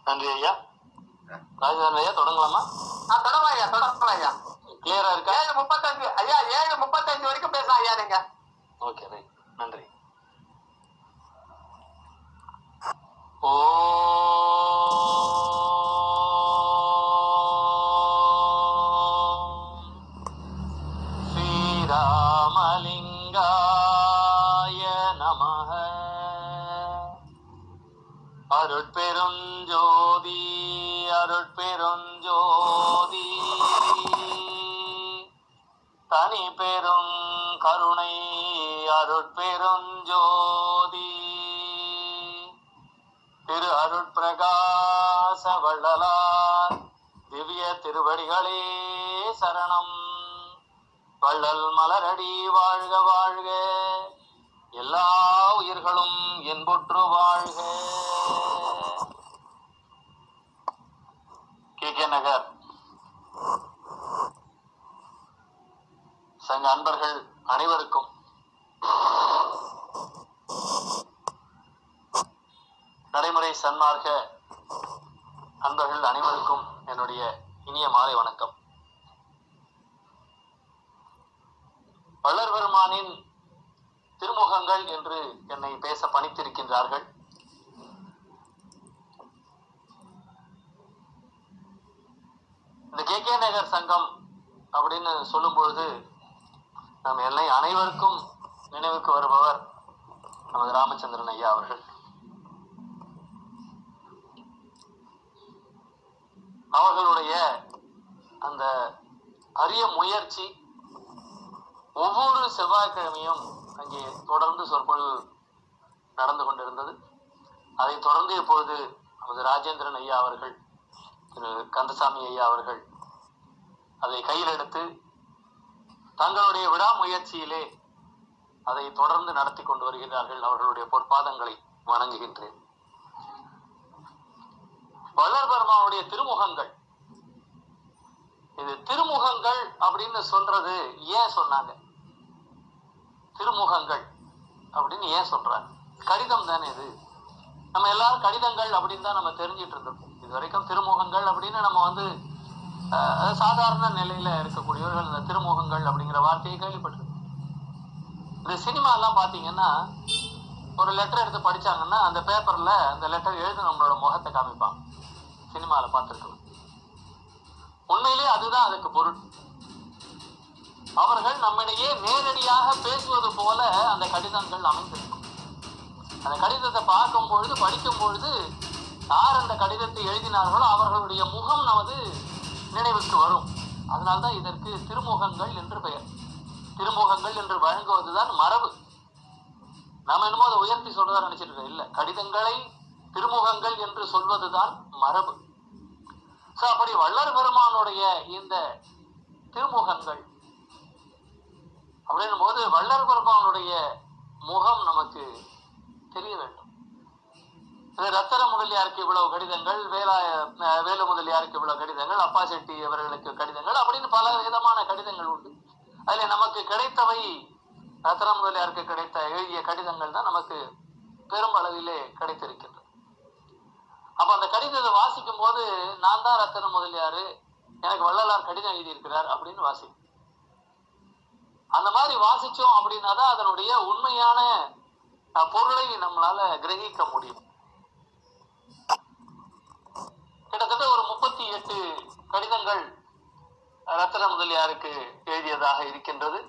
நன்றி ஐயா ராஜேந்திரன் ஐயா தொடங்கலாமா ஆ, தொடங்கலாம் ஐயா தொடங்கலாம் ஐயா கிளியரா இருக்கா ஏழு முப்பத்தஞ்சு ஐயா ஏழு முப்பத்தஞ்சு வரைக்கும் பேசலாம் ஐயா நீங்க ஓகே ரைட் நன்றி ஓம் ஸ்ரீராமலிங்காய நமः அருட்பெருஞ்சோதி அருட்பெருஞ்சோதி தனி பெரும் கருணை அருட்பெருஞ்சோதி திரு அருட்பிரகாச வள்ளலார் திவ்ய திருவடிகளே சரணம் வள்ளல் மலரடி வாழ்க வாழ்க எல்லா உயிர்களும் என்புற்று வாழ்க கே கே நகர் சங்க அன்பர்கள் அனைவருக்கும் நடைமுறை சன்மார்க்க அன்பர்கள் அனைவருக்கும் என்னுடைய இனிய மாலை வணக்கம் வள்ளர் பெருமானின் திருமுகங்கள் என்று என்னை பேச பணித்திருக்கின்றார்கள் இந்த கே கே நகர் சங்கம் அப்படின்னு சொல்லும் பொழுது நம் எல்லை அனைவருக்கும் நினைவுக்கு வருபவர் நமது ராமச்சந்திரன் ஐயா அவர்கள் அவர்களுடைய அந்த அரிய முயற்சி ஒவ்வொரு செவ்வாய்க்கிழமையும் அங்கே தொடர்ந்து சொற்பொழிவு நடந்து கொண்டிருந்தது அதைத் தொடர்ந்து இப்பொழுது நமது ராஜேந்திரன் ஐயா அவர்கள் திரு கந்தசாமி ஐயா அவர்கள் அதை கையில் எடுத்து தங்களுடைய விடாமுயற்சியிலே அதை தொடர்ந்து நடத்தி கொண்டு வருகிறார்கள் அவர்களுடைய பொற்பாதங்களை வணங்குகின்றேன் வள்ளல் பெருமானுடைய திருமுகங்கள் இது திருமுகங்கள் அப்படின்னு சொல்றது ஏன் சொன்னாங்க திருமுகங்கள் அப்படின்னு ஏன் சொல்றாங்க கடிதம் தானே இது நம்ம எல்லாரும் கடிதங்கள் அப்படின்னு தான் நம்ம தெரிஞ்சிட்டு இருந்திருப்போம் இது வரைக்கும் திருமுகங்கள் அப்படின்னு நம்ம வந்து அஹ், அது சாதாரண நிலையில இருக்கக்கூடியவர்கள் இந்த திருமுகங்கள் அப்படிங்கிற வார்த்தையை கேள்விப்பட்டிருக்கோம் இந்த சினிமா எல்லாம் பாத்தீங்கன்னா ஒரு லெட்டர் எடுத்து படிச்சாங்கன்னா அந்த பேப்பர்ல அந்த லெட்டர் எழுதி நம்மளோட முகத்தை காமிப்பாங்க சினிமால பார்த்துருக்கலாம் உண்மையிலே அதுதான் அதுக்கு பொருள் அவர்கள் நம்மிடையே நேரடியாக பேசுவது போல அந்த கடிதங்கள் அமைந்திருக்கும் அந்த கடிதத்தை பார்க்கும் பொழுது படிக்கும் பொழுது யார் அந்த கடிதத்தை எழுதினார்களோ அவர்களுடைய முகம் நமது நினைவுக்கு வரும் அதனால்தான் இதற்கு திருமுகங்கள் என்று பெயர் திருமுகங்கள் என்று வழங்குவதுதான் மரபு நாம என்னமோ அதை உயர்த்தி சொல்றதா நினைச்சிட்டு இருக்கோம். இல்ல கடிதங்களை திருமுகங்கள் என்று சொல்வதுதான் மரபு சோ அப்படி வள்ளல் பெருமானுடைய இந்த திருமுகங்கள் அப்படின்னும் போது வள்ளல் பெருமானுடைய முகம் நமக்கு தெரிய வேண்டும் இது ரத்தன முதலியாருக்கு இவ்வளவு கடிதங்கள் வேலாய அஹ் வேலு முதலியாருக்கு இவ்வளவு கடிதங்கள் அப்பா செட்டி அவர்களுக்கு கடிதங்கள் அப்படின்னு பல விதமான கடிதங்கள் உண்டு அதுல நமக்கு கிடைத்தவை ரத்தன முதலியாருக்கு கிடைத்த எழுதிய கடிதங்கள் தான் நமக்கு பெரும்பளவிலே கிடைத்திருக்கின்றது அப்ப அந்த கடிதத்தை வாசிக்கும் போது நான் தான் ரத்தன முதலியாரு எனக்கு வள்ளலார் கடிதம் எழுதியிருக்கிறார் அப்படின்னு வாசிக்கும் அந்த மாதிரி வாசிச்சோம் அப்படின்னா தான் அதனுடைய உண்மையான அஹ், பொருளை நம்மளால கிரகிக்க முடியும் கிட்டத்தட்ட ஒரு முப்பத்தி எட்டு கடிதங்கள் ரத்தன முதலியாருக்கு எழுதியதாக இருக்கின்றது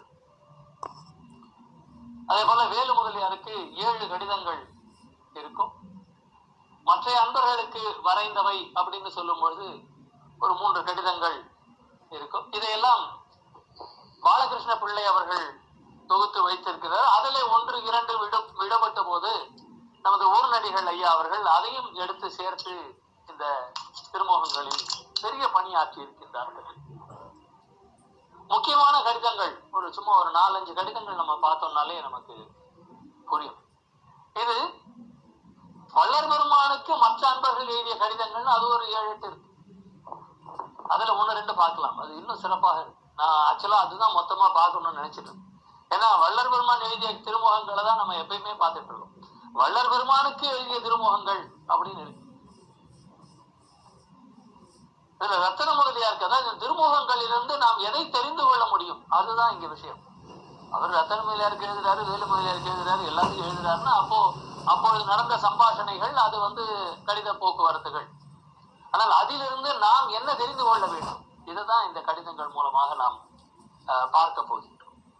அதே போல வேலு முதலியாருக்கு ஏழு கடிதங்கள் இருக்கும் மற்ற அன்பர்களுக்கு வரைந்தவை அப்படின்னு சொல்லும் பொழுது ஒரு மூன்று கடிதங்கள் இருக்கும் இதையெல்லாம் பாலகிருஷ்ண பிள்ளை அவர்கள் தொகுத்து வைத்திருக்கிறார் அதிலே ஒன்று இரண்டு விட விடப்பட்ட போது நமது ஊர்நடிகள் ஐயா அவர்கள் அதையும் எடுத்து சேர்த்து இந்த திருமுகங்களில் பெரிய பணியாற்றி இருக்கின்றார்கள் முக்கியமான கடிதங்கள் ஒரு சும்மா ஒரு நாலஞ்சு கடிதங்கள் நம்ம பார்த்தோம்னாலே நமக்கு புரியும் இது வள்ளர் பெருமானுக்கு மற்ற அன்பர்கள் எழுதிய கடிதங்கள் அது ஒரு ஏழு எட்டு இருக்கு அதுல ஒண்ணு ரெண்டு பார்க்கலாம் அது இன்னும் சிறப்பாக இருக்கு நான் ஆக்சுவலா அதுதான் மொத்தமா பார்க்கணும்னு நினைச்சிட்டு இருக்கேன். ஏன்னா வள்ளர் பெருமான் எழுதிய திருமுகங்களை தான் நம்ம எப்பயுமே பார்த்துட்டு இருக்கோம் வள்ளர் பெருமானுக்கு எழுதிய திருமுகங்கள் அப்படின்னு இருக்கு இதுல ரத்தன முதலியாருக்கு அதாவது இந்த திருமுகங்களிலிருந்து நாம் எதை தெரிந்து கொள்ள முடியும் அதுதான் இங்க விஷயம் அவர் ரத்தன முதலியாருக்கு எழுதுறாரு வேலு முதலியாருக்கு எழுதுறாரு எல்லாத்தையும் எழுதுறாருன்னா அப்போ அப்பொழுது நடந்த சம்பாஷணைகள் அது வந்து கடித போக்குவரத்துகள் ஆனால் அதிலிருந்து நாம் என்ன தெரிந்து கொள்ள வேண்டும் இதுதான் இந்த கடிதங்கள் மூலமாக நாம் அஹ், பார்க்க போகின்றோம்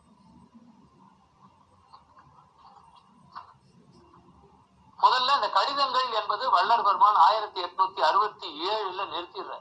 முதல்ல இந்த கடிதங்கள் என்பது வள்ளல் பெருமான் ஆயிரத்தி எட்நூத்தி அறுபத்தி ஏழுல நிறுத்திடுறார்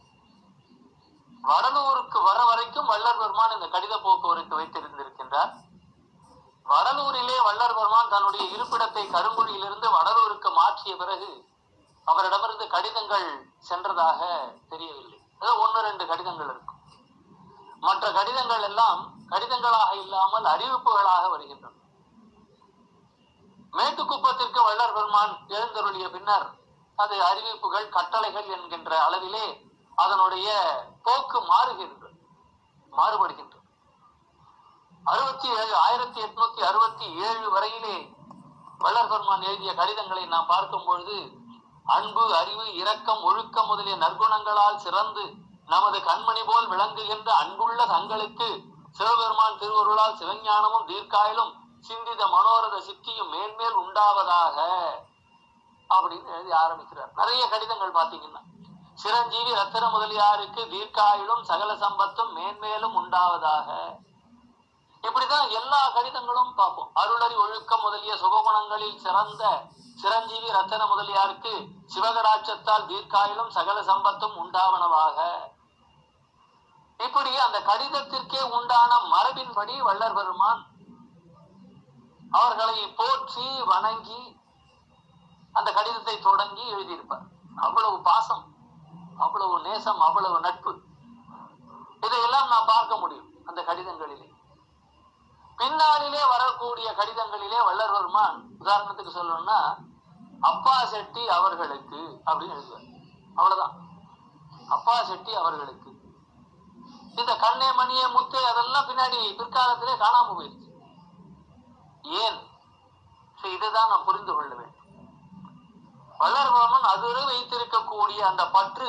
வடலூருக்கு வர வரைக்கும் வள்ளல் பெருமான் இந்த கடித போக்குவரத்து வைத்திருந்திருக்கின்றார் வடலூரிலே வள்ளல் பெருமான் தன்னுடைய இருப்பிடத்தை கருங்குழியிலிருந்து வடலூருக்கு மாற்றிய பிறகு அவரிடமிருந்து கடிதங்கள் சென்றதாக தெரியவில்லை ஏதோ ஒன்று ரெண்டு கடிதங்கள் இருக்கும் மற்ற கடிதங்கள் எல்லாம் கடிதங்களாக இல்லாமல் அறிவிப்புகளாக வருகின்றன மேட்டுக்குப்பத்திற்கு வள்ளல் பெருமான் எழுந்தருளிய பின்னர் அது அறிவிப்புகள் கட்டளைகள் என்கின்ற அளவிலே அதனுடைய போக்கு மாறுகின்றது மாறுபடுகின்றது அறுபத்தி ஏழு ஆயிரத்தி எட்நூத்தி அறுபத்தி ஏழு வரையிலே வள்ளல் பெருமான் எழுதிய கடிதங்களை நாம் பார்க்கும் பொழுது அன்பு அறிவு இரக்கம் ஒழுக்கம் முதலிய நற்குணங்களால் சிறந்து நமது கண்மணி போல் விளங்குகின்ற அன்புள்ள தங்களுக்கு சிவபெருமான் திருவருளால் சிவஞானமும் தீர்க்காயிலும் சிந்தித மனோரத சித்தியும் மேன்மேல் உண்டாவதாக அப்படின்னு எழுதி ஆரம்பிக்கிறார் நிறைய கடிதங்கள் பாத்தீங்கன்னா சிரஞ்சீவி ரத்தின முதலியாருக்கு தீர்க்காயிலும் சகல சம்பத்தும் மேன்மேலும் உண்டாவதாக இப்படிதான் எல்லா கடிதங்களும் பார்ப்போம் அருளறி ஒழுக்கம் முதலிய சுபகுணங்களில் சிறந்த சிரஞ்சீவி ரத்தன முதலியாருக்கு சிவகடாட்சத்தால் தீர்க்காயிலும் சகல சம்பத்தும் உண்டாவனவாக இப்படி அந்த கடிதத்திற்கே உண்டான மரபின்படி வள்ளர் பெருமான் அவர்களை போற்றி வணங்கி அந்த கடிதத்தை தொடங்கி எழுதியிருப்பார் அவ்வளவு பாசம் அவ்வளவு நேசம் அவ்வளவு நட்பு இதையெல்லாம் நான் பார்க்க முடியும் அந்த கடிதங்களிலே பின்னாளிலே வரக்கூடிய கடிதங்களிலே வள்ளல் பெருமான் உதாரணத்துக்கு சொல்லணும்னா அப்பா செட்டி அவர்களுக்கு அப்படின்னு எழுதுவார் அவ்வளவுதான் அப்பா செட்டி அவர்களுக்கு இந்த கண்ணே மணியே முத்து அதெல்லாம் பின்னாடி பிற்காலத்திலே காணாம போயிடுச்சு ஏன் சரி, இதுதான் நாம் புரிந்து கொள்ள வேண்டும் வள்ளல் பெருமான் அதுவரை வைத்திருக்கக்கூடிய அந்த பற்று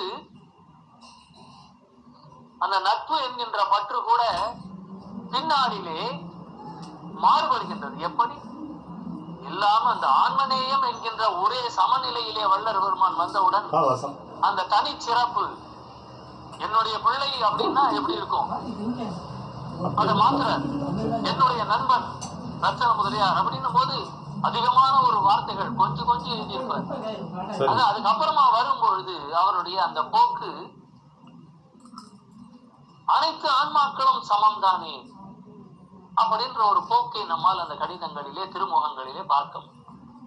அந்த நட்பு என்கின்ற பற்று கூட பின்னாளிலே மாறுபடுகின்றது எப்படி இல்லாம அந்த ஆன்மநேயம் என்கின்ற ஒரே சமநிலையிலே வள்ளர் பெருமான் வந்தவுடன் காலவாசம் அந்த தனிச்சிறப்பு என்னுடைய பிள்ளை அப்படின்னா எப்படி இருக்கும் அதை மாத்திர என்னுடைய நண்பன் ரச்சன முதலியார் அப்படின்னும் போது அதிகமான ஒரு வார்த்தைகள் கொஞ்சம் கொஞ்சம் எழுதியிருப்பார் சரி ஆனா அதுக்கப்புறமா வரும்பொழுது அவருடைய அந்த போக்கு அனைத்து ஆன்மாக்களும் சமம்தானே அப்படின்ற ஒரு போக்கை நம்மால் அந்த கடிதங்களிலே திருமுகங்களிலே பார்க்க முடியும்.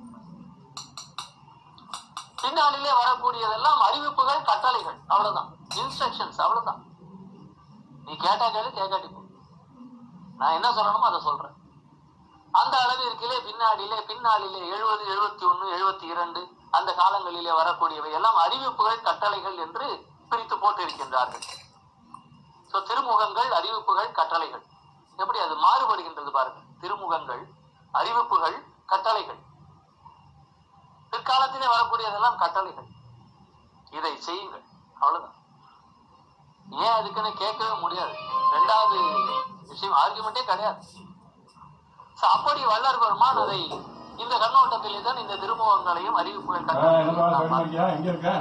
பின்னாளிலே வரக்கூடியதெல்லாம் அறிவிப்புகள் கட்டளைகள் அவ்வளவுதான் இன்ஸ்ட்ரக்ஷன்ஸ் அவ்வளவுதான் நீ கேட்டா கேளு கேட்காட்டி போ நான் என்ன சொல்லணுமோ அதை சொல்றேன் அந்த அளவிற்கிலே பின்னாடியிலே பின்னாளிலே எழுபது எழுபத்தி ஒண்ணு எழுபத்தி இரண்டு அந்த காலங்களிலே வரக்கூடியவை எல்லாம் அறிவிப்புகள் கட்டளைகள் என்று பிரித்து போட்டிருக்கின்றார்கள் சோ திருமுகங்கள் அறிவிப்புகள் கட்டளைகள் எப்படி அது மாறுபடுகின்றது பாருங்க திருமுகங்கள் அறிவிப்புகள் கட்டளைகள் பிற்காலத்திலே வரக்கூடியதெல்லாம் கட்டளைகள் இதை செய்யுங்கள் அவ்வளவுதான் ஏன் அதுக்குன்னு கேட்கவே முடியாது ரெண்டாவது விஷயம் ஆர்குமெண்டே கிடையாது So, அப்படி வள்ளர் பெருமான் அதை இந்த கண்ணோட்டத்திலே தான் இந்த திருமுகங்களையும் அறிவிப்புகள் ஆ, என்னப்பா கட்டளைகளையும் நாம் கடிதம் இருக்கியா எங்க இருக்க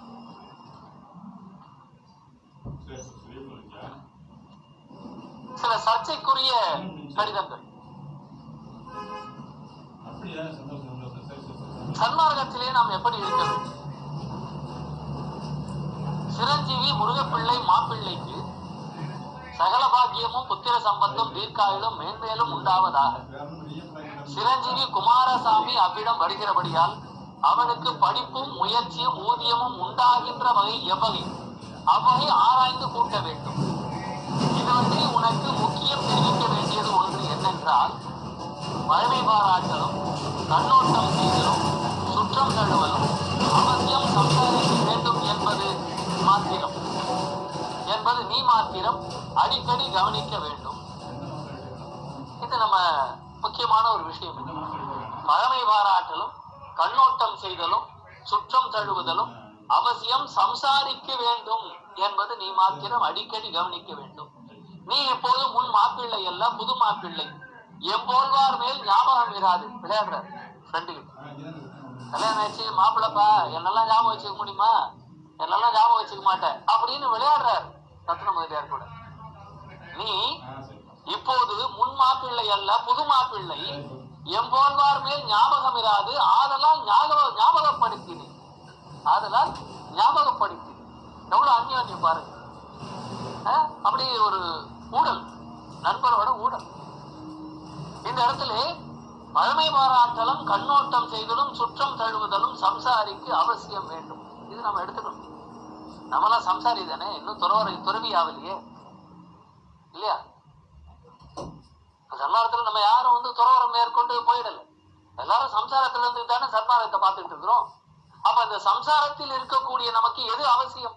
சரி, சரி, இருக்கியா? சில சர்ச்சைக்குரிய கடிதங்கள் அப்படியா சந்தோஷம் சந்தோஷம் சரி சரி சரி சன்மார்க்கத்திலே நாம் எப்படி இருக்க வேண்டும் சிரஞ்சீவி முருகப்பிள்ளை மாப்பிள்ளைக்கு சகல பாக்கியமும் புத்திர சம்பத்தும் தீர்க்காயிலும் மேன்மேலும் உண்டாவதாக சிரஞ்சீவி குமாரசாமி அவ்விடம் வருகிறபடியால் அவனுக்கு படிப்பும் முயற்சியும் ஊதியமும் உண்டாகின்ற வகை எவ்வகை அவ்வகை ஆராய்ந்து கூட்ட வேண்டும் இதுவரை உனக்கு முக்கியம் தெரிவிக்க வேண்டியது ஒன்று என்னென்றால் பழமை பாராட்டலும் கண்ணோட்டம் செய்தலும் சுற்றம் தழுவலும் அவசியம் சம்சாரிக்க வேண்டும் என்பது மாத்திரம் என்பது நீ மாத்திரம் அடிக்கடி கவனிக்க வேண்டும் இது நம்ம முக்கியமான ஒரு விஷயம் இது. பழமை பாராட்டலும் கண்ணோட்டம் செய்தலும் சுற்றம் தழுவுதலும் அவசியம் சம்சாரிக்க வேண்டும் என்பது நீ மாத்திரம் அடிக்கடி கவனிக்க வேண்டும் நீ இப்போது முன் மாப்பிள்ளை அல்ல புது மாப்பிள்ளை எம்போல்வார் மேல் ஞாபகம் இராது விளையாடுற ஃப்ரெண்டு கிட்ட ஆ, இங்கே தான் இருக்கேன். கல்யாணம் ஆச்சு மாப்பிள்ளப்பா என்னெல்லாம் ஞாபகம் வச்சுக்க முடியுமா என்னெல்லாம் ஞாபகம் வச்சுக்க மாட்டேன் அப்படின்னு விளையாடுறாரு ரத்ன முதலியார் கூட நீ ஆ, சரி. இப்போது முன் மாப்பிள்ளை அல்ல புது மாப்பிள்ளை எம்போல்வார் மேல் ஞாபகம் இராது ஆதலால் ஞாபக ஞாபகப்படுத்தினேன் ஆதலால் ஞாபகப்படுத்தினேன் எவ்வளவு அந்யோன்யம் பாருங்க ஆ? அப்படி ஒரு ஊடல் நண்பரோட ஊடல் இந்த இடத்துல பழமை பாராட்டலும் கண்ணோட்டம் செய்தலும் சுற்றம் தழுவுதலும் சம்சாரிக்கு அவசியம் வேண்டும் இது நம்ம எடுத்துக்கணும் நம்மளாம் சம்சாரி தானே இன்னும் துறவரை துறவி ஆகலையே இல்லையா சன்மார்க்கத்துல நம்ம யாரும் வந்து துறவரம் மேற்கொண்டு போயிடல எல்லாரும் சம்சாரத்துல இருந்து தானே சன்மார்க்கத்தை பார்த்துட்டு இருக்கிறோம் அப்ப இந்த சம்சாரத்தில் இருக்கக்கூடிய நமக்கு எது அவசியம்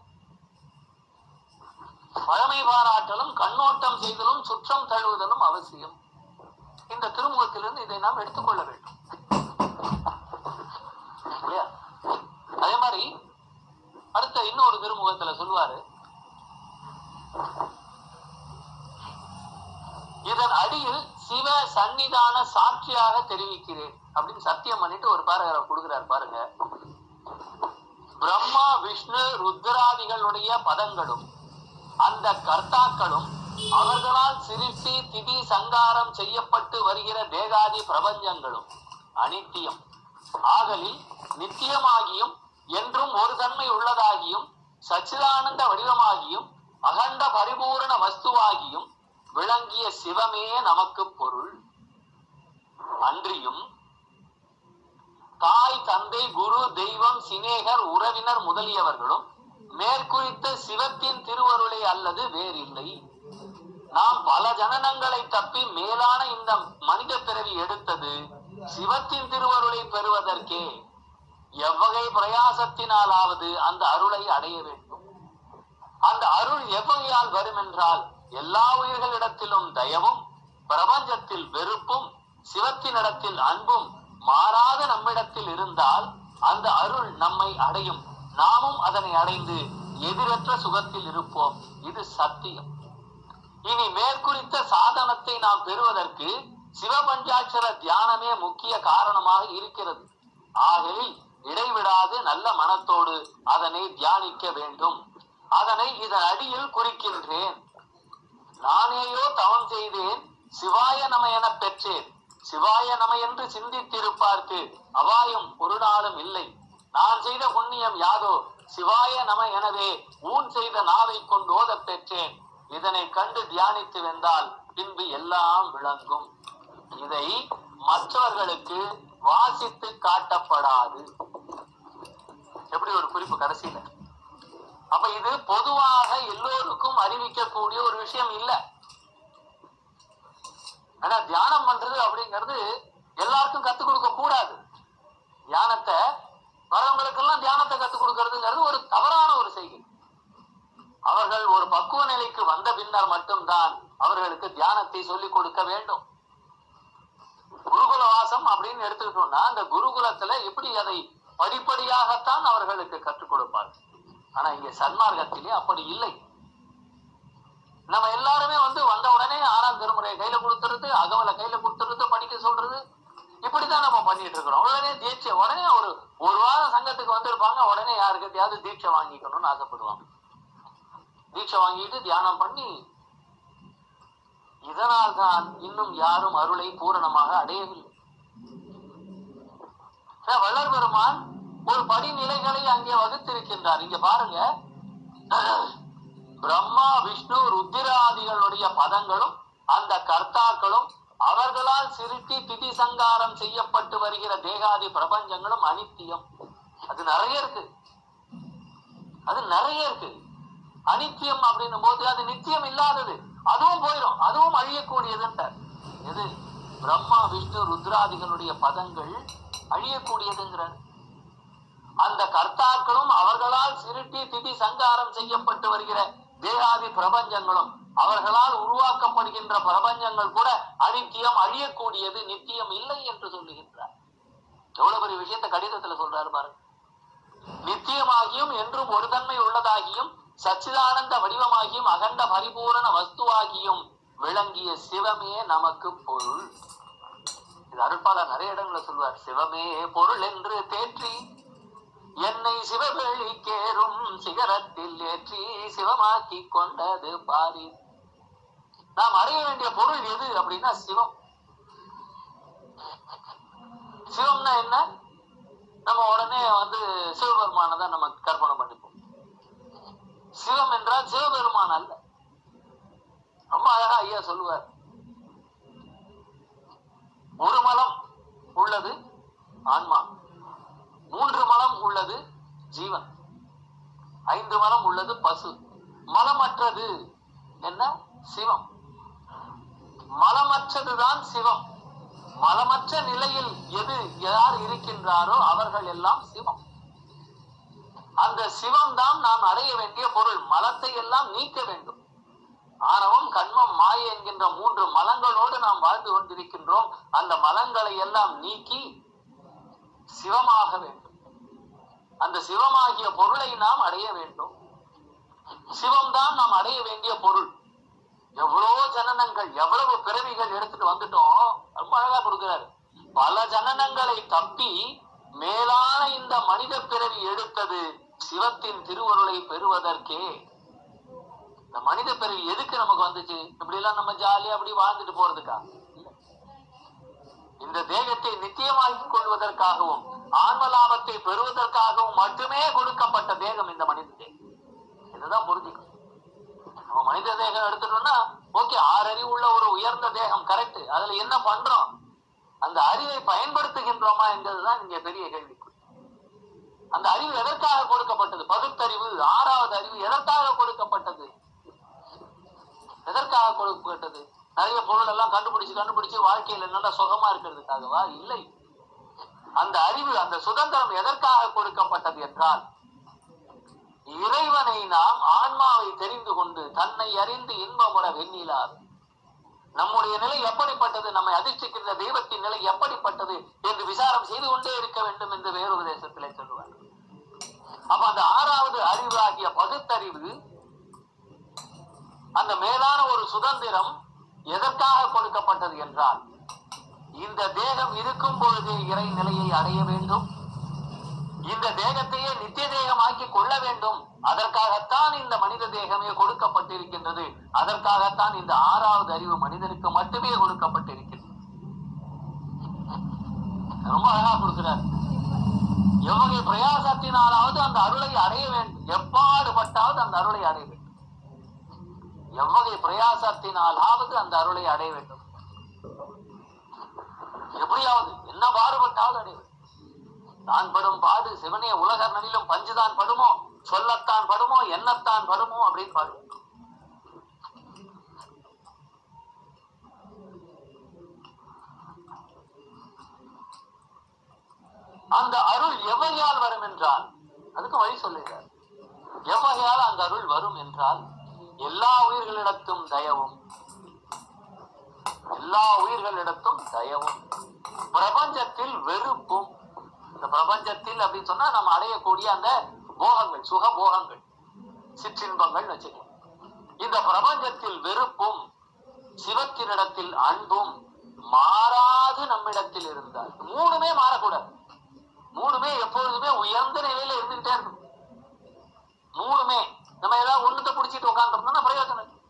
பழமை பாராட்டலும் கண்ணோட்டம் செய்தலும் சுற்றம் தழுவுதலும் அவசியம் இந்த திருமுகத்திலிருந்து இதை நாம் எடுத்துக்கொள்ள வேண்டும் இல்லையா அதே மாதிரி அடுத்த இன்னொரு திருமுகத்துல சொல்லுவாரு இதன் அடியில் சிவ சந்நிதான சாட்சியாக தெரிவிக்கிறேன் அப்படின்னு சத்தியம் பண்ணிட்டு ஒரு பாரகிராஃப் கொடுக்கிறார் பாருங்க பிரம்மா விஷ்ணு ருத்ராதிகளுடைய பதங்களும் அந்த கர்த்தாக்களும் அவர்களால் சிருஷ்டி திதி சங்காரம் செய்யப்பட்டு வருகிற தேகாதி பிரபஞ்சங்களும் அனித்தியம் ஆகலில் நித்தியமாகியும் என்றும் ஒரு தன்மை உள்ளதாகியும் சச்சிதானந்த வடிவமாகியும் அகண்ட பரிபூரண வஸ்துவாகியும் விளங்கிய சிவமே நமக்கு பொருள் அன்றியும் தாய் தந்தை குரு தெய்வம் சிநேகர் உறவினர் முதலியவர்களும் மேற்குறித்த சிவத்தின் திருவருளை அல்லது வேறில்லை நாம் பல ஜனனங்களை தப்பி மேலான இந்த மனித பிறவி எடுத்தது சிவத்தின் திருவருளை பெறுவதற்கே எவ்வகை பிரயாசத்தினாலாவது அந்த அருளை அடைய வேண்டும் அந்த அருள் எவ்வகையால் வரும் என்றால் எல்லா உயிர்களிடத்திலும் தயவும் பிரபஞ்சத்தில் வெறுப்பும் சிவத்தினிடத்தில் அன்பும் மாறாத நம்மிடத்தில் இருந்தால் அந்த அருள் நம்மை அடையும் நாமும் அதனை அடைந்து எதிரற்ற சுகத்தில் இருப்போம் இது சத்தியம் இனி மேற்குறித்த சாதனத்தை நாம் பெறுவதற்கு சிவபஞ்சாட்சர தியானமே முக்கிய காரணமாக இருக்கிறது ஆகலில் இடைவிடாது நல்ல மனத்தோடு அதனை தியானிக்க வேண்டும் அதனை இதன் அடியில் குறிக்கின்றேன் நானேயோ தவம் செய்தேன் சிவாய நம எனப் பெற்றேன் சிவாய நம என்று சிந்தித்திருப்பார்க்கு அபாயம் ஒரு நாளும் இல்லை நான் செய்த புண்ணியம் யாதோ சிவாய நம எனவே ஊன் செய்த நாவை கொண்டு ஓதப் பெற்றேன் இதனை கண்டு தியானித்து வெந்தால் பின்பு எல்லாம் விளங்கும் இதை மற்றவர்களுக்கு வாசித்து காட்டப்படாது எப்படி ஒரு குறிப்பு கடைசியில அப்ப இது பொதுவாக எல்லோருக்கும் அறிவிக்கக்கூடிய ஒரு விஷயம் இல்ல ஆனா தியானம் பண்றது அப்படிங்கிறது எல்லாருக்கும் கத்துக் கொடுக்க கூடாது தியானத்தை வரவங்களுக்கெல்லாம் தியானத்தை கத்துக் கொடுக்கறதுங்கிறது ஒரு தவறான ஒரு செய்கை அவர்கள் ஒரு பக்குவ நிலைக்கு வந்த பின்னர் மட்டும்தான் அவர்களுக்கு தியானத்தை சொல்லிக் கொடுக்க வேண்டும் குருகுல வாசம் அப்படின்னு எடுத்துக்கிட்டோம்னா அந்த குருகுலத்துல எப்படி அதை படிப்படியாகத்தான் அவர்களுக்கு கற்றுக் கொடுப்பார் ஆனா இங்க சன்மார்க்கத்திலே அப்படி இல்லை நம்ம எல்லாருமே வந்து வந்த உடனே ஆறாம் திருமுறையை கையில கொடுத்துறது அகவலை கையில கொடுத்துறது படிக்க சொல்றது இப்படித்தான் நம்ம பண்ணிட்டு இருக்கிறோம் உடனே தீட்சை உடனே ஒரு ஒரு வாரம் சங்கத்துக்கு வந்திருப்பாங்க உடனே யாருக்கிட்டையாவது தீட்சை வாங்கிக்கணும்னு ஆசைப்படுவாங்க தீட்சை வாங்கிட்டு தியானம் பண்ணி இதனால் தான் இன்னும் யாரும் அருளை பூரணமாக அடையவில்லை சார், வள்ளல் பெருமான் ஒரு படிநிலைகளை அங்கே வகுத்திருக்கின்றார் இங்க பாருங்க பிரம்மா விஷ்ணு ருத்திராதிகளுடைய பதங்களும் அந்த கர்த்தாக்களும் அவர்களால் சிருஷ்டி திதி சங்காரம் செய்யப்பட்டு வருகிற தேகாதி பிரபஞ்சங்களும் அனித்தியம் அது நிறைய இருக்கு அது நிறைய இருக்கு அனித்தியம் அப்படின்னும் போது அது நித்தியம் இல்லாதது அதுவும் போயிடும் அதுவும் அழியக்கூடியதுன்றார் எது பிரம்மா விஷ்ணு ருத்ராதிகளுடைய பதங்கள் அழியக்கூடியதுங்கிறார் அந்த கர்த்தாக்களும் அவர்களால் சிருட்டி திதி சங்காரம் செய்யப்பட்டு வருகிற தேகாதி பிரபஞ்சங்களும் அவர்களால் உருவாக்கப்படுகின்ற பிரபஞ்சங்கள் கூட அனித்தியம் அழியக்கூடியது நித்தியம் இல்லை என்று சொல்லுகின்றார் எவ்வளவு பெரிய விஷயத்த கடிதத்துல சொல்றாரு பாருங்க நித்தியமாகியும் என்றும் ஒரு தன்மை உள்ளதாகியும் சச்சிதானந்த வடிவமாகியும் அகண்ட பரிபூரண வஸ்துவாகியும் விளங்கிய சிவமே நமக்கு பொருள் இது அருட்பாளர் நிறைய இடங்களை சொல்வார் சிவமே பொருள் என்று தேற்றி என்னை சிவவெளிக்கேறும் சிகரத்தில் ஏற்றி சிவமாக்கி கொண்டது பாரி நாம் அடைய வேண்டிய பொருள் எது அப்படின்னா சிவம் சிவம்னா என்ன நம்ம உடனே வந்து சிவபெருமானை தான் நம்ம கற்பனை பண்ணிப்போம் சிவம் என்றால் சிவபெருமான் அல்ல ரொம்ப அழகா ஐயா சொல்லுவார் ஒரு மலம் உள்ளது ஆன்மா மூன்று மலம் உள்ளது ஜீவன் ஐந்து மலம் உள்ளது பசு மலமற்றது என்ன சிவம் மலமற்றதுதான் சிவம் மலமற்ற நிலையில் எது யார் இருக்கின்றாரோ அவர்கள் எல்லாம் சிவம் அந்த சிவம் தான் நாம் அடைய வேண்டிய பொருள் மலத்தை எல்லாம் நீக்க வேண்டும் ஆணவம் கண்மம் மாயை என்கின்ற மூன்று மலங்களோடு நாம் வாழ்ந்து கொண்டிருக்கின்றோம் அந்த மலங்களை எல்லாம் நீக்கி சிவமாக வேண்டும் அந்த சிவமாகிய பொருளை நாம் அடைய வேண்டும் சிவம்தான் நாம் அடைய வேண்டிய பொருள் எவ்வளவு ஜனனங்கள் எவ்வளவு பிறவிகள் எடுத்துட்டு வந்துட்டோம் ரொம்ப அழகா கொடுக்கிறாரு பல ஜனனங்களை தப்பி மேலான இந்த மனித பிறவி எடுத்தது சிவத்தின் திருவருளை பெறுவதற்கே இந்த மனித பிறவி எதுக்கு நமக்கு வந்துச்சு இப்படி எல்லாம் நம்ம ஜாலியா அப்படி வாழ்ந்துட்டு போறதுக்கா இல்ல. இந்த தேகத்தை நித்தியமாக்கிக் கொள்வதற்காகவும் ஆன்ம லாபத்தை பெறுவதற்காகவும் மட்டுமே கொடுக்கப்பட்ட தேகம் இந்த மனித தேகம் இதுதான் புரிஞ்சுக்கணும் நம்ம மனித தேகம் எடுத்துட்டோம்னா ஓகே ஆறு அறிவு உள்ள ஒரு உயர்ந்த தேகம் கரெக்ட் அதுல என்ன பண்றோம் அந்த அறிவை பயன்படுத்துகின்றோமா என்பதுதான் இங்க பெரிய கேள்வி அந்த அறிவு எதற்காக கொடுக்கப்பட்டது பகுத்தறிவு ஆறாவது அறிவு எதற்காக கொடுக்கப்பட்டது எதற்காக கொடுக்கப்பட்டது நிறைய பொருள் எல்லாம் கண்டுபிடிச்சு கண்டுபிடிச்சு வாழ்க்கையில நல்லா சுகமா இருக்கிறதுக்காகவா இல்லை அந்த அறிவு அந்த சுதந்திரம் எதற்காக கொடுக்கப்பட்டது என்றால் இறைவனை நாம் ஆன்மாவை தெரிந்து கொண்டு தன்னை அறிந்து இன்பமுற வெண்ணிலார் நம்முடைய நிலை எப்படிப்பட்டது நம்மை அதிர்ஷ்டிக்கின்ற தெய்வத்தின் நிலை எப்படிப்பட்டது என்று விசாரம் செய்து கொண்டே இருக்க வேண்டும் என்று வேறொரு தேசத்திலே சொல்லுவார் அப்ப அந்த ஆறாவது அறிவு ஆகிய பகுத்தறிவு அந்த மேலான ஒரு சுதந்திரம் எதற்காக கொடுக்கப்பட்டது என்றால் இந்த தேகம் இருக்கும் பொழுதே இறை நிலையை அடைய வேண்டும் இந்த தேகத்தையே நித்திய தேகமாக்கி கொள்ள வேண்டும் அதற்காகத்தான் இந்த மனித தேகமே கொடுக்கப்பட்டிருக்கின்றது அதற்காகத்தான் இந்த ஆறாவது அறிவு மனிதனுக்கு மட்டுமே கொடுக்கப்பட்டிருக்கிறது ரொம்ப அழகா கொடுக்கிறார் எவ்வகை பிரயாசத்தினாலாவது அந்த அருளை அடைய வேண்டும் எப்பாடுபட்டாவது அந்த அருளை அடைய வேண்டும் எவ்வகை பிரயாசத்தினாலாவது அந்த அருளை அடைய வேண்டும் எப்படியாவது என்ன பாடுபட்டாவது அடைய வேண்டும் தான் படும் பாடு சிவனே உலகர் நனிலும் பஞ்சுதான் படுமோ சொல்லத்தான் படுமோ எண்ணத்தான் படுமோ அப்படின்னு பாடு அந்த அருள் எவ்வகையால் வரும் என்றால் அதுக்கு வழி சொல்லுகிறார் எவ்வகையால் அந்த அருள் வரும் என்றால் எல்லா உயிர்களிடத்தும் தயவும் எல்லா உயிர்களிடத்தும் தயவும் பிரபஞ்சத்தில் வெறுப்பும் இந்த பிரபஞ்சத்தில் அப்படின்னு சொன்னா நம்ம அடையக்கூடிய அந்த போகங்கள் சுக போகங்கள் சிற்றின்பங்கள் வச்சுக்கலாம் இந்த பிரபஞ்சத்தில் வெறுப்பும் சிவத்தினிடத்தில் அன்பும் மாறாது நம்மிடத்தில் இருந்தால் மூணுமே மாறக்கூடாது மூணுமே எப்பொழுதுமே உயர்ந்த நிலையில இருந்துகிட்டே இருக்கும் மூணுமே நம்ம ஏதாவது ஒண்ணுத்த பிடிச்சிட்டு உட்காந்துருந்தோம்னா பிரயோஜனம் இல்லை.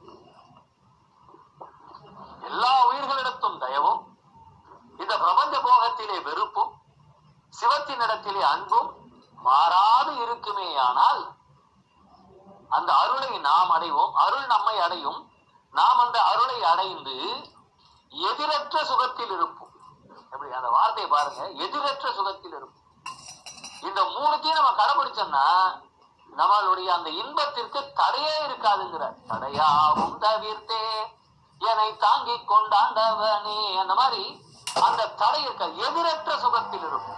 எல்லா உயிர்களிடத்தும் தயவும் இந்த பிரபஞ்ச போகத்திலே வெறுப்பும் சிவத்தினிடத்திலே அன்பும் மாறாது இருக்குமேயானால் அந்த அருளை நாம் அடைவோம் அருள் நம்மை அடையும் நாம் அந்த அருளை அடைந்து எதிரற்ற சுகத்தில் இருப்போம் எப்படி அந்த வார்த்தையை பாருங்க எதிரற்ற சுகத்தில் இருப்போம் இந்த மூணுத்தையும் நம்ம கடைபிடிச்சோம்னா நம்மளுடைய அந்த இன்பத்திற்கு தடையே இருக்காதுங்கிறார் தடையாவும் தவிர்த்தே என்னை தாங்கிக் கொண்டாண்டவனே அந்த மாதிரி அந்த தடை இருக்க எதிரற்ற சுகத்தில் இருக்கும்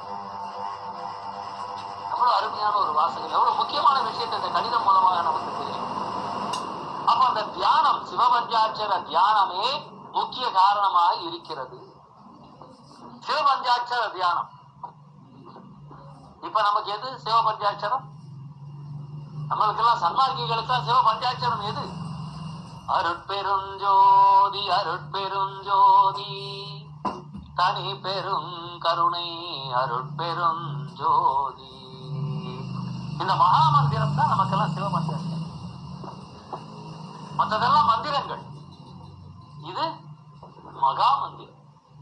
எவ்வளவு அருமையான ஒரு வாசகம் எவ்வளவு முக்கியமான விஷயத்தை இந்த கடிதம் மூலமாக நமக்கு தெரியும் அப்ப அந்த தியானம் சிவபஞ்சாட்சர தியானமே முக்கிய காரணமாக இருக்கிறது சிவபஞ்சாட்சர தியானம் இப்ப நமக்கு எது சிவ பஞ்சாட்சரம் நம்மளுக்கெல்லாம் சன்மார்க்கிகளுக்கெல்லாம் சிவ பஞ்சாட்சரம் எது அருட்பெருஞ்சோதி அருட்பெருஞ்சோதி தனி பெரும் கருணை அருட்பெருஞ்சோதி இந்த மகாமந்திரம் தான் நமக்கெல்லாம் சிவ பஞ்சாட்சரம் மற்றதெல்லாம் மந்திரங்கள் இது மகா மந்திரம்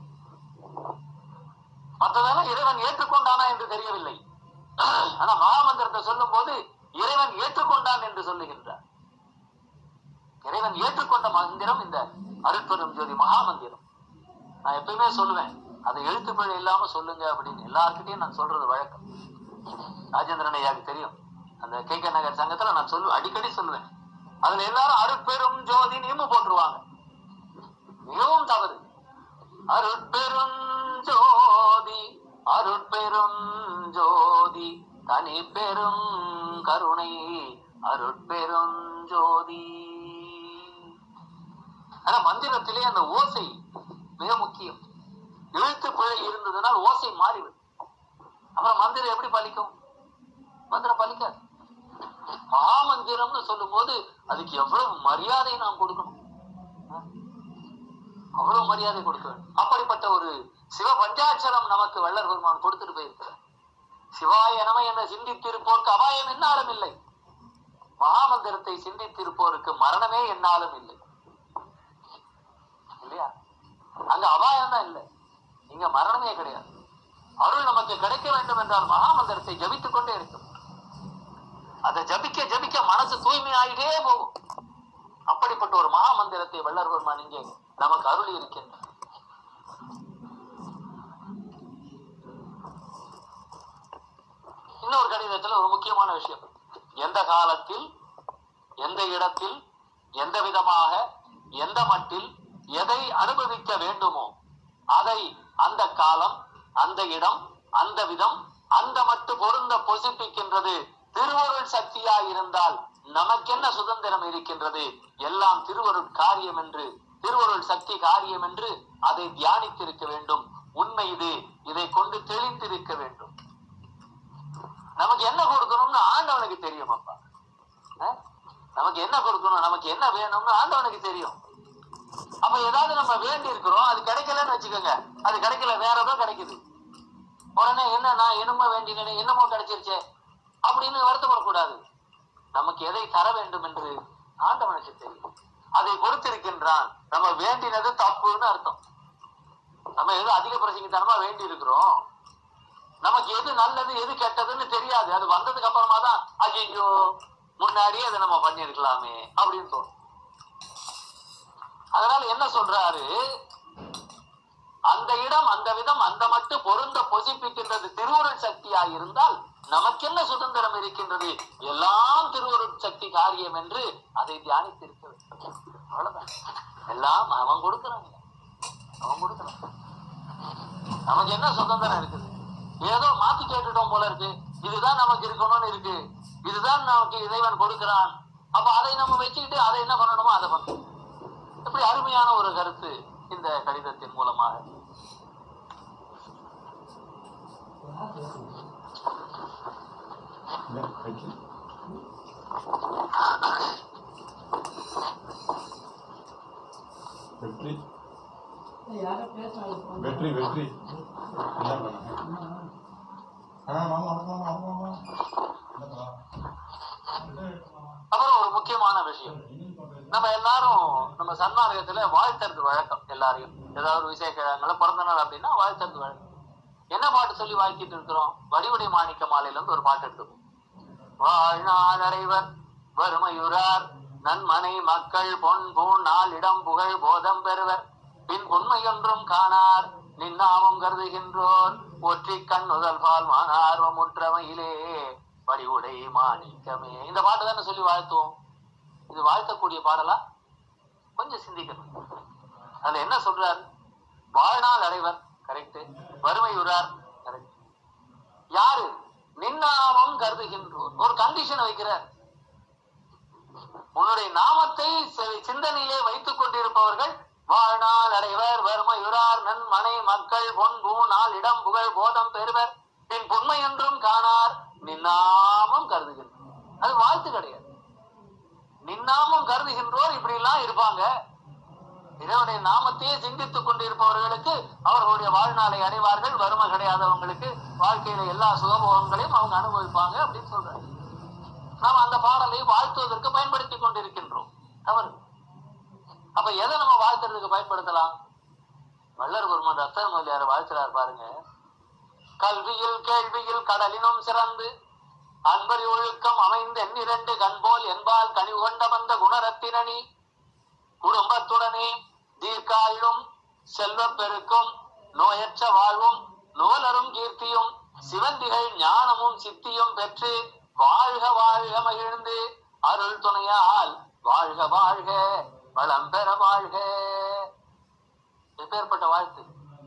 மற்றதெல்லாம் இறைவன் ஏற்றுக்கொண்டானா என்று தெரியவில்லை ஆனா மகாமந்திரத்தை சொல்லும் போது இறைவன் ஏற்றுக்கொண்டான் என்று சொல்லுகின்றார் இறைவன் ஏற்றுக்கொண்ட மந்திரம் இந்த அருட்பெரும் ஜோதி மகாமந்திரம் நான் எப்பயுமே சொல்லுவேன் அதை எழுத்து பிழை இல்லாம சொல்லுங்க அப்படின்னு எல்லார்கிட்டயும் நான் சொல்றது வழக்கம் ராஜேந்திரன் ஐயாவுக்கு தெரியும் அந்த கே கே நகர் சங்கத்துல நான் சொல்லு அடிக்கடி சொல்லுவேன் அதுல எல்லாரும் அருட்பெரும் ஜோதி நியமு போட்டுருவாங்க மிகவும் தவறு அருட்பெருஞ்சோதி அருட்பெருஞ்சோதி தனி பெரும் கருணை அருட்பெருஞ்சோதி ஆனா மந்திரத்திலே அந்த ஓசை மிக முக்கியம் எழுத்து பிழை இருந்ததுனால் ஓசை மாறிவிடும் அப்புறம் மந்திரம் எப்படி பலிக்கும் மந்திரம் பலிக்காது மாமந்திரம்னு சொல்லும் போது அதுக்கு எவ்வளவு மரியாதை நாம் கொடுக்கணும் அவ்வளவு மரியாதை கொடுக்க வேண்டும் அப்படிப்பட்ட ஒரு சிவ பஞ்சாட்சரம் நமக்கு வள்ளல் பெருமான் கொடுத்துட்டு போயிருக்கிறார் சிவாய நம என சிந்தித்திருப்போருக்கு அபாயம் என்னாலும் இல்லை மகாமந்திரத்தை சிந்தித்திருப்போருக்கு மரணமே என்னாலும் இல்லை இல்லையா அங்க அபாயம் தான் இல்லை இங்க மரணமே கிடையாது அருள் நமக்கு கிடைக்க வேண்டும் என்றால் மகாமந்திரத்தை ஜபித்துக் கொண்டே இருக்கும் அதை ஜபிக்க ஜபிக்க மனசு தூய்மையாயிட்டே போகும் அப்படிப்பட்ட ஒரு மகாமந்திரத்தை வள்ளல் பெருமான் இங்கே நமக்கு அருள் இருக்கின்றார் இன்னொரு கடிதத்துல ஒரு முக்கியமான விஷயம் எந்த காலத்தில் எந்த இடத்தில் எந்த விதமாக எந்த மட்டில் எதை அனுபவிக்க வேண்டுமோ அதை அந்த காலம் அந்த இடம் அந்த விதம் அந்த மட்டு பொருந்த பொசிப்பிக்கின்றது திருவருள் சக்தியா இருந்தால் நமக்கென்ன சுதந்திரம் இருக்கின்றது எல்லாம் திருவருள் காரியம் என்று திருவருள் சக்தி காரியம் என்று அதை தியானித்திருக்க வேண்டும் உண்மை இது இதை கொண்டு தெளிந்திருக்க வேண்டும் நமக்கு என்ன கொடுக்கணும்னு ஆண்டவனுக்கு தெரியும் அப்பா அஹ்? நமக்கு என்ன கொடுக்கணும் நமக்கு என்ன வேணும்னு ஆண்டவனுக்கு தெரியும் அப்ப ஏதாவது நம்ம வேண்டி இருக்கிறோம் அது கிடைக்கலன்னு வச்சுக்கோங்க அது கிடைக்கல வேற ஏதோ கிடைக்குது உடனே என்ன நான் என்னமோ வேண்டினேன் என்னமோ கிடைச்சிருச்சே அப்படின்னு வருத்தப்படக்கூடாது நமக்கு எதை தர வேண்டும் என்று ஆண்டவனுக்கு தெரியும் அதை பொறுத்திருக்கின்றான் நம்ம வேண்டினது தப்புன்னு அர்த்தம் நம்ம ஏதோ அதிக பிரசங்கித்தனமா வேண்டி இருக்கிறோம் நமக்கு எது நல்லது எது கெட்டதுன்னு தெரியாது அது வந்ததுக்கு அப்புறமா தான் ஐயோ முன்னாடியே அதை நம்ம பண்ணியிருக்கலாமே அப்படின்னு தோணும் அதனால என்ன சொல்றாரு அந்த இடம் அந்த விதம் அந்த மட்டு பொருந்த பொசிப்பிக்கின்றது திருவருள் சக்தியா இருந்தால் நமக்கென்ன சுதந்திரம் இருக்கின்றது எல்லாம் திருவருள் சக்தி காரியம் என்று அதை தியானித்திருக்க வேண்டும் அவ்வளவுதான் எல்லாம் அவன் கொடுக்கிறான் அவன் கொடுக்கிறான் நமக்கு என்ன சுதந்திரம் இருக்குது ஏதோ மாத்தி கேட்டுட்டோம் போல இருக்கு இதுதான் நமக்கு இருக்கணும்னு இருக்கு இதுதான் நமக்கு இறைவன் கொடுக்கிறான் அப்ப அதை நம்ம வச்சுக்கிட்டு அதை என்ன பண்ணணுமோ அதை பண்ணணும் இப்படி அருமையான ஒரு கருத்து இந்த கடிதத்தின் மூலமாக இல்லை, வெற்றி. வெற்றி வெற்றி வெற்றி என்ன பண்ண ஆ மாமா வணக்கம் மாமா வணக்கம் மாமா என்னப்பா? அப்புறம் ஒரு முக்கியமான விஷயம் நம்ம எல்லாரும் நம்ம சன்மார்க்கத்துல வாழ்த்துறது வழக்கம் எல்லாரையும் ஏதாவது ஒரு விசேஷங்களை பிறந்த நாள் அப்படின்னா வாழ்த்துறது வழக்கம் என்ன பாட்டு சொல்லி வாழ்த்திட்டு இருக்கிறோம் வடிவுடை மாணிக்க மாலையில இருந்து ஒரு பாட்டு எடுத்துக்கோம் வாழ்நாள் அறைவர் வறுமையுறார் நன்மனை மக்கள் பொன் பூண் நாள் இடம் புகழ் போதம் பெறுவர் பின் உண்மையொன்றும் காணார் நின்னாமம் கருதுகின்றோர் ஒற்றி கண் முதல் பால் மானார்வம் முற்றமையிலே வடிவுடை மாணிக்கமே இந்த பாட்டு தானே சொல்லி வாழ்த்துவோம் இது வாழ்த்தக்கூடிய பாடலா கொஞ்சம் சிந்திக்கணும் அதுல என்ன சொல்றார் வாழ்நாள் அடைவர் கரெக்ட் வறுமையுறார் கரெக்ட் யாரு நின்னாமம் கருதுகின்றோர் ஒரு கண்டிஷன் வைக்கிறார் உன்னுடைய நாமத்தை சி- சிந்தனையிலே வைத்துக் கொண்டிருப்பவர்கள் வாழ்நாள் அடைவர் வறுமையுறார் நன்மனை மக்கள் பொன் பூ நாள் இடம் புகழ் போதம் பெறுவர் பின் புண்மை என்றும் காணார் நின்னாமம் கருதுகின்றனர் அது வாழ்த்து கிடையாது நின்னாமம் கருதுகின்றோர் இப்படி எல்லாம் இருப்பாங்க இறைவனுடைய நாமத்தையே சிந்தித்துக் கொண்டிருப்பவர்களுக்கு அவர்களுடைய வாழ்நாளை அடைவார்கள் வறுமை கிடையாதவங்களுக்கு வாழ்க்கையில எல்லா சுகபோகங்களையும் அவங்க அனுபவிப்பாங்க அப்படின்னு சொல்றாங்க நாம் அந்த பாடலை வாழ்த்துவதற்கு பயன்படுத்தி கொண்டிருக்கின்றோம் தவறு அப்ப எதை நம்ம வாழ்த்துறதுக்கு பயன்படுத்தலாம் வள்ளர் பெருமான் ரத்தன முதலியார் வாழ்த்துறார் பாருங்க கல்வியில் கேள்வியில் கடலினும் சிறந்து அன்பரி ஒழுக்கம் அமைந்த எண்ணிரண்டு கண்போல் என்பால் கனிவு கொண்ட வந்த குணரத்தினி குடும்பத்துடனே தீர்க்காயிலும் செல்வப் பெருக்கும் நோயற்ற வாழ்வும் நூலரும் கீர்த்தியும் சிவந்திகள் ஞானமும் சித்தியும் பெற்று வாழ்க வாழ்க மகிழ்ந்து அருள் துணையால் வாழ்க வாழ்க வளம் பெற வாழ்க எப்பேற்பட்ட வாழ்த்து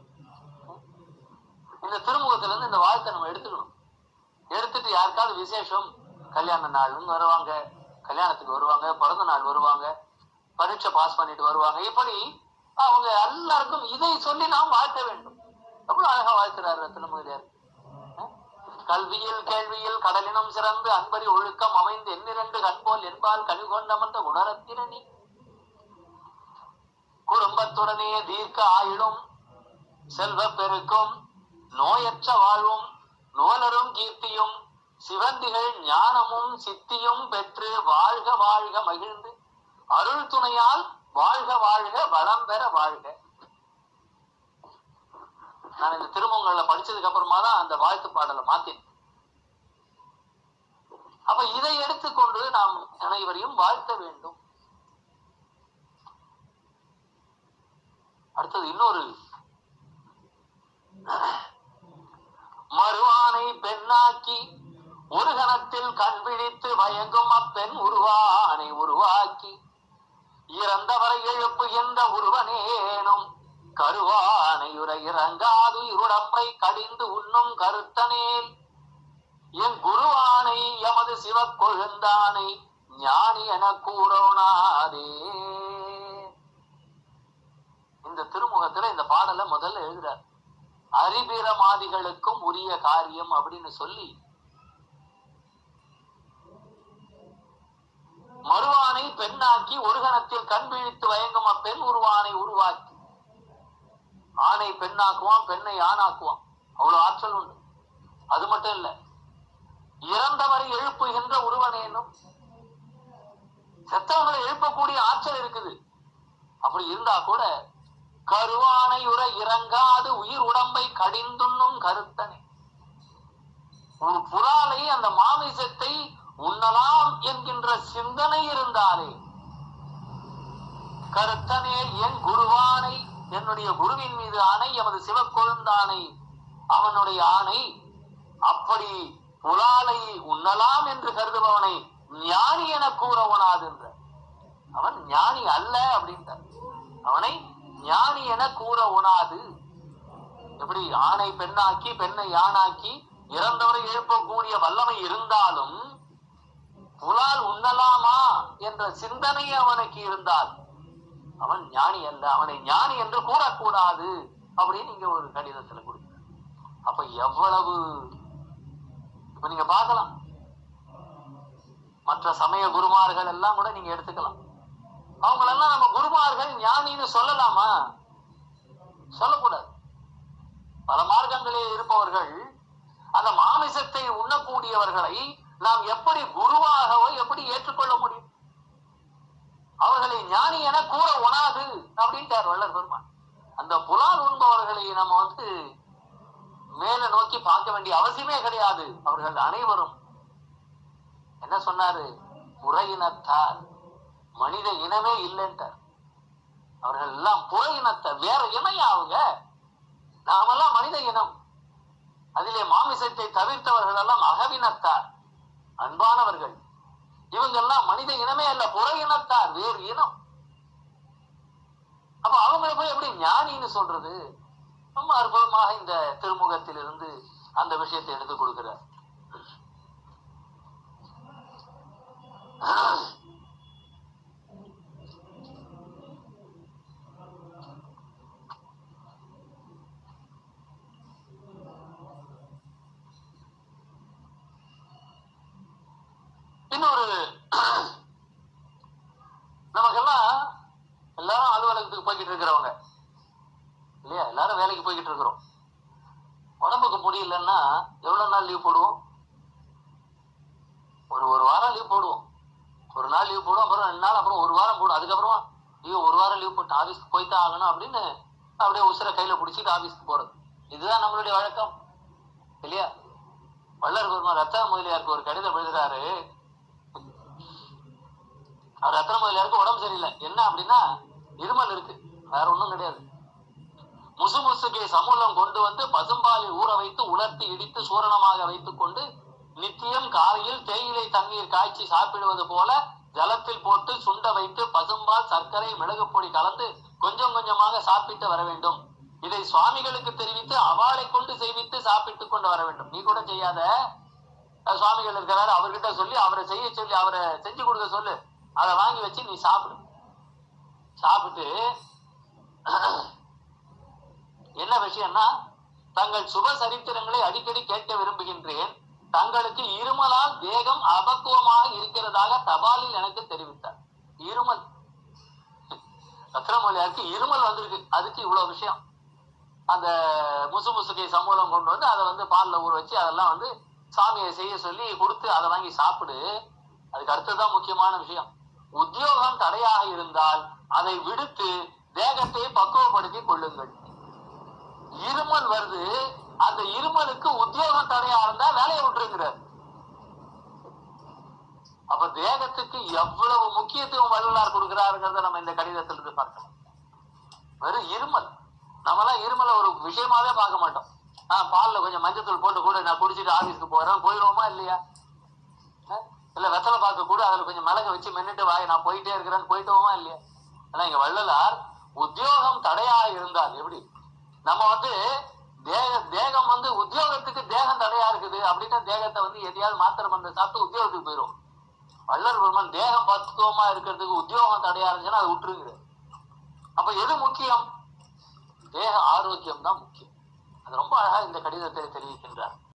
இந்த திருமுகத்துல இருந்து இந்த வாழ்த்தை நம்ம எடுத்துக்கணும் எடுத்துட்டு யாருக்காவது விசேஷம் கல்யாண நாள்னு வருவாங்க கல்யாணத்துக்கு வருவாங்க பிறந்த நாள் வருவாங்க பரீட்சை பாஸ் பண்ணிட்டு வருவாங்க இப்படி அவங்க எல்லாருக்கும் இதை சொல்லி நாம் வாழ்த்த வேண்டும் எவ்வளவு அழகா வாழ்த்துறாரு ரத்ன முதலியார் அஹ்? கல்வியில் கேள்வியில் கடலினும் சிறந்து அன்பரி ஒழுக்கம் அமைந்து எண்ணிரண்டு கண்போல் என்பால் கழிகொண்டமர்ந்த குணரத்திரணி குடும்பத்துடனே தீர்க்க ஆயுளும் செல்வ பெருக்கும் நோயற்ற வாழ்வும் நூலரும் கீர்த்தியும் சிவந்திகள் ஞானமும் சித்தியும் பெற்று வாழ்க வாழ்க மகிழ்ந்து அருள் துணையால் வாழ்க வாழ்க வளம் பெற வாழ்க நான் இந்த திருமங்கல்ல படிச்சதுக்கு அப்புறமா தான் அந்த வாழ்த்து பாடலை மாத்தினேன் அப்ப இதை எடுத்துக்கொண்டு நாம் அனைவரையும் வாழ்த்த வேண்டும் அடுத்தது இன்னொரு மறுவானை பெண்ணாக்கி ஒரு கணத்தில் கண் விழித்து பயங்கும் அப்பெண் உருவானை உருவாக்கி இறந்தவரை எழுப்புகின்ற உருவனேனும் கருவானையுற இறங்காது இருடம்பை கடிந்து உண்ணும் கருத்தனேல் என் குருவானை எமது சிவக்கொழுந்தானை ஞானி என கூறோனாதே இந்த திருமுகத்துல இந்த பாடலை முதல்ல எழுதுறார் அறிபிரமாதிகளுக்கும் உரிய காரியம் அப்படின்னு சொல்லி மறுவானை பெண்ணாக்கி ஒரு கணத்தில் கண் விழித்து வயங்கும் அப்பெண் உருவானை உருவாக்கி ஆணை பெண்ணாக்குவான் பெண்ணை ஆணாக்குவான் அவ்வளவு ஆற்றல் உண்டு அது மட்டும் இல்ல இறந்தவரை எழுப்புகின்ற உருவனேனும் செத்தவங்களை எழுப்பக்கூடிய ஆற்றல் இருக்குது அப்படி இருந்தா கூட கருவானை உற இறங்காது உயிர் உடம்பை கடிந்துண்ணும் கருத்தனே ஒரு புறாலை அந்த மாமிசத்தை உண்ணலாம் என்கின்ற சிந்தனை இருந்தாலே கருத்தனே என் குருவானை என்னுடைய குருவின் மீது ஆணை எமது சிவக்கொழுந்தானை அவனுடைய ஆணை அப்படி புலாலை உண்ணலாம் என்று கருதுபவனை ஞானி என கூற உணாது என்ற அவன் ஞானி அல்ல அப்படின்றார் அவனை ஞானி என கூற உணாது எப்படி ஆணை பெண்ணாக்கி பெண்ணை ஆணாக்கி இறந்தவரை எழுப்பக்கூடிய வல்லமை இருந்தாலும் புலால் உண்ணலாமா என்ற சிந்தனை அவனுக்கு இருந்தால் அவன் ஞானி அல்ல அவனை ஞானி என்று கூறக்கூடாது அப்படின்னு நீங்க ஒரு கடிதத்துல கொடுக்க அப்ப எவ்வளவு இப்ப நீங்க பார்க்கலாம் மற்ற சமய குருமார்கள் எல்லாம் கூட நீங்க எடுத்துக்கலாம் அவங்களெல்லாம் நம்ம குருமார்கள் ஞானின்னு சொல்லலாமா சொல்லக்கூடாது பல மார்க்கங்களில் இருப்பவர்கள் அந்த மாமிசத்தை உண்ணக்கூடியவர்களை நாம் எப்படி குருவாகவோ எப்படி ஏற்றுக்கொள்ள முடியும் அவர்களை ஞானி என கூற உணாது அப்படின்ட்டார் வள்ளல் பெருமான் அந்த புலால் உண்பவர்களை நம்ம வந்து மேல நோக்கி பார்க்க வேண்டிய அவசியமே கிடையாது அவர்கள் அனைவரும் என்ன சொன்னாரு புற இனத்தார் மனித இனமே இல்லைன்ட்டார் அவர்கள் எல்லாம் புற இனத்தார் வேற இணையா அவங்க நாமெல்லாம் மனித இனம் அதிலே மாமிசத்தை தவிர்த்தவர்கள் எல்லாம் அகவினத்தார் அன்பானவர்கள் இவங்க எல்லாம் மனித இனமே அல்ல புற இனத்தார் வேறு இனம் அப்ப அவங்களை போய் எப்படி ஞானின்னு சொல்றது ரொம்ப அற்புதமாக இந்த திருமுகத்திலிருந்து அந்த விஷயத்தை எடுத்து கொடுக்கிறார் நமக்கெல்லாம் எல்லாரும் அலுவலகத்துக்கு போய்கிட்டு இருக்கிறவங்க இல்லையா எல்லாரும் வேலைக்கு போய்கிட்டு இருக்கிறோம் உடம்புக்கு முடியலன்னா எவ்வளவு நாள் லீவ் போடுவோம் ஒரு ஒரு வாரம் லீவ் போடுவோம் ஒரு நாள் லீவ் போடுவோம் அப்புறம் ரெண்டு நாள் அப்புறம் ஒரு வாரம் போடும் அதுக்கப்புறமா ஐயோ ஒரு வாரம் லீவ் போட்டு ஆபீஸ்க்கு போய்தான் ஆகணும் அப்படின்னு அப்படியே உசுரை கையில பிடிச்சிட்டு ஆபீஸ்க்கு போறது இதுதான் நம்மளுடைய வழக்கம் இல்லையா வள்ளல் பெருமாள் ரத்த முதலியாருக்கு ஒரு கடிதம் எழுதுறாரு அவர் ரத்ன முதலியாருக்கு உடம்பு சரியில்லை என்ன அப்படின்னா இருமல் இருக்கு வேற ஒண்ணும் கிடையாது முசு முசுகை சமூலம் கொண்டு வந்து பசும்பாலில் ஊற வைத்து உலர்த்தி இடித்து சூரணமாக வைத்துக் கொண்டு நித்தியம் காலையில் தேயிலை தண்ணீர் காய்ச்சி சாப்பிடுவது போல ஜலத்தில் போட்டு சுண்ட வைத்து பசும்பால் சர்க்கரை மிளகு பொடி கலந்து கொஞ்சம் கொஞ்சமாக சாப்பிட்டு வர வேண்டும் இதை சுவாமிகளுக்கு தெரிவித்து அவாளை கொண்டு செய்வித்து சாப்பிட்டு கொண்டு வர வேண்டும் நீ கூட செய்யாத அஹ் சுவாமிகள் இருக்கிறாரு அவர்கிட்ட சொல்லி அவரை செய்ய சொல்லி அவரை செஞ்சு கொடுக்க சொல்லு அதை வாங்கி வச்சு நீ சாப்பிடு சாப்பிட்டு என்ன விஷயம்னா தங்கள் சுப சரித்திரங்களை அடிக்கடி கேட்க விரும்புகின்றேன் தங்களுக்கு இருமலால் தேகம் அபக்குவமாக இருக்கிறதாக தபாலில் எனக்கு தெரிவித்தார் இருமல் ரத்னமொழியாருக்கு இருமல் வந்திருக்கு அதுக்கு இவ்வளவு விஷயம் அந்த முசு முசுகை சமூலம் கொண்டு வந்து அதை வந்து பால்ல ஊற வச்சு அதெல்லாம் வந்து சாமியை செய்ய சொல்லி கொடுத்து அதை வாங்கி சாப்பிடு அதுக்கு அடுத்ததுதான் முக்கியமான விஷயம் உத்தியோகம் தடையாக இருந்தால் அதை விடுத்து தேகத்தை பக்குவப்படுத்தி கொள்ளுங்கள் இருமல் வருது அந்த இருமலுக்கு உத்தியோகம் தடையா இருந்தா வேலையை விட்டுருங்கிறார் அப்ப தேகத்துக்கு எவ்வளவு முக்கியத்துவம் வள்ளலார் கொடுக்கிறாருங்கிறத நம்ம இந்த கடிதத்திலிருந்து பார்க்கலாம் வெறும் இருமல் நம்மலாம் இருமலை ஒரு விஷயமாவே பார்க்க மாட்டோம் ஆஹ் பால்ல கொஞ்சம் மஞ்சத்தூள் போட்டு கூட நான் குடிச்சிட்டு ஆபீஸ்க்கு போறேன் போயிடுவோமா இல்லையா அஹ் இல்ல வெத்தலை பார்க்க கூட அதுல கொஞ்சம் மிளகு வச்சு மென்னுட்டு வாய் நான் போயிட்டே இருக்கிறேன்னு போயிட்டோமா இல்லையா ஆனா இங்க வள்ளலார் உத்தியோகம் தடையா இருந்தால் எப்படி நம்ம வந்து தேக தேகம் வந்து உத்தியோகத்துக்கு தேகம் தடையா இருக்குது அப்படின்னா தேகத்தை வந்து எதையாவது மாத்திரை மருந்து சாப்பிட்டு உத்தியோகத்துக்கு போயிடும் வள்ளல் பெருமான் தேகம் பத்துவமா இருக்கிறதுக்கு உத்தியோகம் தடையா இருந்துச்சுன்னா அதை விட்டுருங்க அப்ப எது முக்கியம் தேக ஆரோக்கியம் தான் முக்கியம் அது ரொம்ப அழகா இந்த கடிதத்தை தெரிவிக்கின்றார்